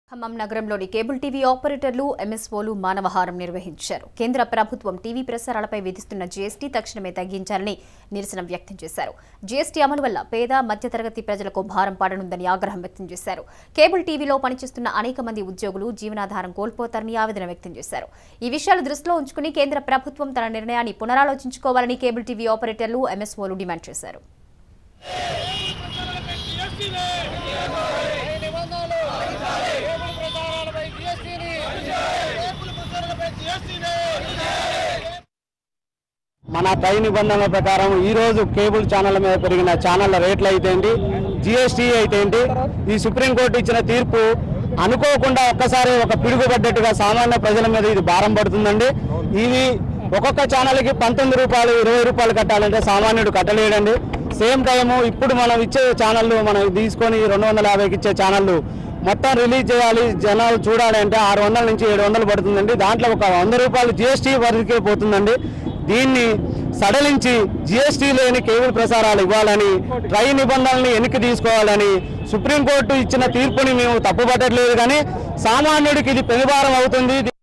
ఖమ్మం నగరంలోని cable TV ఆపరేటర్లు ఎంఎస్ఓలు మానవహారం నిర్వహించారు కేంద్ర ప్రభుత్వం టీవీ ప్రసారాలపై విధిస్తున్న జీఎస్టీ తక్షణమే తగ్గించాలని నిరసన వ్యక్తం చేశారు జీఎస్టీ అమలు వల్ల పేద మధ్యతరగతి ప్రజలకు భారం పడనుందని ఆగ్రహం వ్యక్తం చేశారు కేబుల్ టీవీలో పనిచేస్తున్న అనేక మంది ఉద్యోగులు జీవనాధారం కోల్పోతారని ఆవేదన వ్యక్తం చేశారు ఈ విషయాలు దృష్టిలో ఉంచుకుని కేంద్ర ప్రభుత్వం తన నిర్ణయాన్ని పునరాలోచించుకోవాలని కేబుల్ టీవీ ఆపరేటర్లు ఎంఎస్ఓలు డిమాండ్ చేశారు నిబంధనలు కేబుల్ ప్రసారాలపై జీఎస్టీని కేబుల్ ప్రసారాలపై జీఎస్టీని మన పై నిబంధనల ప్రకారం ఈ రోజు కేబుల్ ఛానళ్ల మీద పెరిగిన ఛానళ్ల రేట్లు అయితేంటి జిఎస్టీ అయితేంటి ఈ సుప్రీంకోర్టు ఇచ్చిన తీర్పు అనుకోకుండా ఒక్కసారి ఒక పిడుగుపడ్డట్టుగా సామాన్య ప్రజల మీద ఇది భారం పడుతుందండి ఇది ఒక్కొక్క ఛానల్కి పంతొమ్మిది రూపాయలు ఇరవై రూపాయలు కట్టాలంటే సామాన్యుడు కట్టలేడండి సేమ్ టైము ఇప్పుడు మనం ఇచ్చే ఛానళ్ళు మనం తీసుకొని రెండు వందల యాభైకి ఇచ్చే ఛానళ్ళు మొత్తం రిలీజ్ చేయాలి జనాలు చూడాలి అంటే ఆరు వందల నుంచి ఏడు వందలు పడుతుందండి దాంట్లో ఒక వంద రూపాయలు జిఎస్టీ వరకే పోతుందండి దీన్ని సడలించి జిఎస్టీ లేని కేబుల్ ప్రసారాలు ఇవ్వాలని ట్రై నిబంధనల్ని వెనక్కి తీసుకోవాలని సుప్రీంకోర్టు ఇచ్చిన తీర్పుని మేము తప్పుపట్టట్లేదు కానీ సామాన్యుడికి ఇది పెనుభారం అవుతుంది